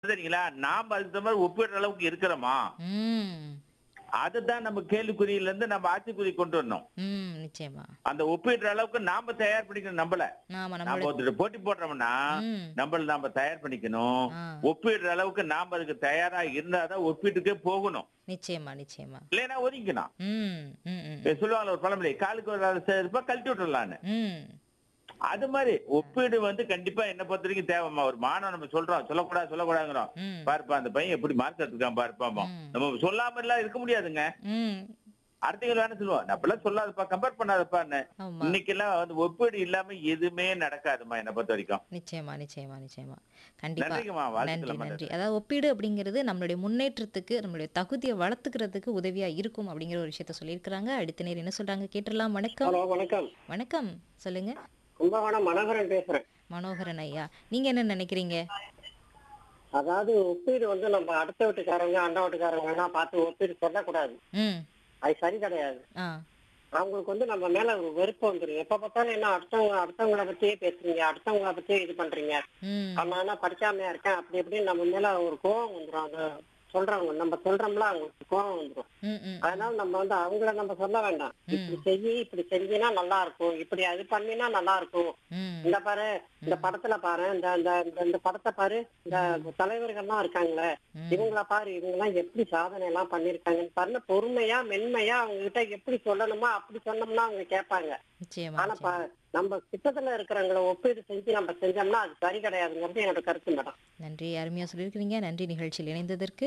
சரிங்களா நாம அதுக்கு தகுந்த மாதிரி ஒப்பிடுற அளவுக்கு இருக்கிறோமா ம் அதுதான் நம்ம கேள்விக்குறியில இருந்து நம்ம ஆட்சிக்குறி கொண்டு வரணும் ம் நிச்சயமா அந்த ஒப்பிடுற அளவுக்கு நாம தயார் பண்ணிக்கணும் நம்மள நாம நாம நம்மள ஒருத்தர் போட்டி போடுறோம்னா ம் நம்மள நாம தயார் பண்ணிக்கணும் ஆ, ஒப்பிடுற அளவுக்கு நாம அதுக்கு தயாரா இருந்தாதான் ஒப்பீட்டுக்கே போகணும் நிச்சயமா நிச்சயமா இல்லைன்னா ஒதுங்கிக்கணும் ம் ம் ம் இப்ப சொல்லுவாங்க ஒரு பழமொழி காலுக்கு ஒரு ஆள் சேர்ப்பா கழட்டி விட்டுறலான்னு ம் அது மாதிரி ஒப்பீடு வந்து கண்டிப்பா என்ன பொறுத்த வரைக்கும் தேவைமா ஒரு மாணவன் நம்ம சொல்றோம் சொல்லக்கூடாது சொல்லக்கூடாதுங்கிறோம் ம் பாருப்பா அந்த பையன் எப்படி மார்க் எடுத்துக்கான் பாருப்பா ம். நம்ம சொல்லாம எல்லாம் இருக்க முடியாதுங்க ம் அடுத்தவங்க வேணா சொல்லுவோம் நான் அப்படிலாம் சொல்லாதப்பா கம்பேர் பண்ணாதப்பான்னு ஆமா இன்னைக்கு எல்லாம் வந்து ஒப்பீடு இல்லாம எதுவுமே நடக்காதுமா என்ன பொறுத்த வரைக்கும் நிச்சயமா நிச்சயமா நிச்சயமா கண்டிப்பா நன்றிங்கம்மா நன்றி வாழ்த்துக்கள் நன்றி அதாவது ஒப்பீடு அப்படிங்கிறது நம்மளுடைய முன்னேற்றத்துக்கு நம்மளுடைய தகுதியை வளர்த்துக்கிறதுக்கு உதவியா இருக்கும் அப்படிங்கிற ஒரு விஷயத்த சொல்லியிருக்கிறாங்க அடுத்த நேரம் என்ன சொல்றாங்க கேட்டுடலாம் வணக்கம் ஹலோ வணக்கம் வணக்கம் சொல்லுங்க கும்பகோணம் மனோகரன் பேசுறேன் மனோகரன் ஐயா நீங்க என்ன நினைக்கிறீங்க அதாவது ஒப்பீடு வந்து நம்ம அடுத்த வீட்டுக்காரங்க அண்ட வீட்டுக்காரங்க எல்லாம் பார்த்து ஒப்பீடு சொல்லக்கூடாது ம் அது சரி கிடையாது ஆ அவங்களுக்கு வந்து நம்ம மேல ஒரு வெறுப்பு வந்துடும் எப்ப பார்த்தாலும் என்ன அடுத்தவங்க அடுத்தவங்கள பத்தியே பேசுறீங்க அடுத்தவங்கள பத்தியே இது பண்றீங்க ம் நான் என்ன படிக்காமையா இருக்கேன் அப்படி இப்படின்னு நம்ம மேல ஒரு கோவம் வந்துடும் அந்த சொல்றவங்க நம்ம சொல்றோம்ல அவங்களுக்கு கோவம் வந்துடும் ம் ம் அதனால நம்ம வந்து அவங்கள நம்ம சொல்ல வேண்டாம் இப்படி செஞ்சு இப்படி செஞ்சினா நல்லா இருக்கும் இப்படி அது பண்ணினா நல்லா இருக்கும் ம் இந்த பாரு இந்த படத்துல பாரு இந்த இந்த இந்த- இந்த படத்தை பாரு இந்த தலைவர்கள்லாம் இருக்காங்களே ம். இவங்கள பாரு இவங்க எல்லாம் எப்படி சாதனை எல்லாம் பண்ணிருக்காங்கன்னு பாருங்க பொறுமையா மென்மையா அவங்க கிட்ட எப்படி சொல்லணுமோ அப்படி சொன்னோம்னா அவங்க கேட்பாங்க நிச்சயமா ஆனா நிச்சயமா. பா- நம்ம கிட்டத்துல இருக்கிறவங்கள ஒப்பீடு செஞ்சு நம்ம செஞ்சோம்னா அது சரி கிடையாதுங்கிறது என்னோட கருத்து மேடம் நன்றி அருமையா சொல்லியிருக்கிறீங்க நன்றி நிகழ்ச்சியில் இணைந்ததற்கு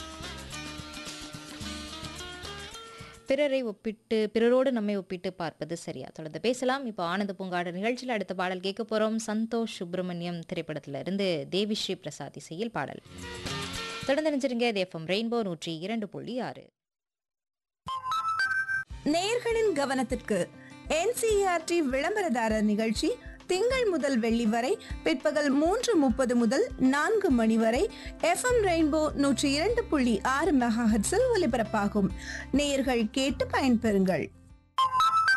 பிறரை ஒப்பிட்டு பிறரோடு நம்மை ஒப்பிட்டு பார்ப்பது சரியா தொடர்ந்து பேசலாம் இப்போ ஆனந்த பூங்காடு நிகழ்ச்சியில் அடுத்த பாடல் கேட்க போறோம் சந்தோஷ் சுப்பிரமணியம் திரைப்படத்துல இருந்து தேவிஸ்ரீ பிரசாத் இசையில் பாடல் தொடர்ந்து நினைச்சிருங்க இது எஃப்எம் ரெயின்போ நூற்றி இரண்டு புள்ளி ஆறு நேயர்களின் கவனத்திற்கு என்சிஆர்டி விளம்பரதாரர் நிகழ்ச்சி திங்கள் முதல் வெள்ளி வரை பிற்பகல் மூன்று முப்பது முதல் நான்கு மணி வரை எஃப்எம் ரெயின்போ நூற்றி இரண்டு புள்ளி ஆறு மெகாஹெட்ஸில் ஒலிபரப்பாகும் நேயர்கள் கேட்டு பயன்பெறுங்கள்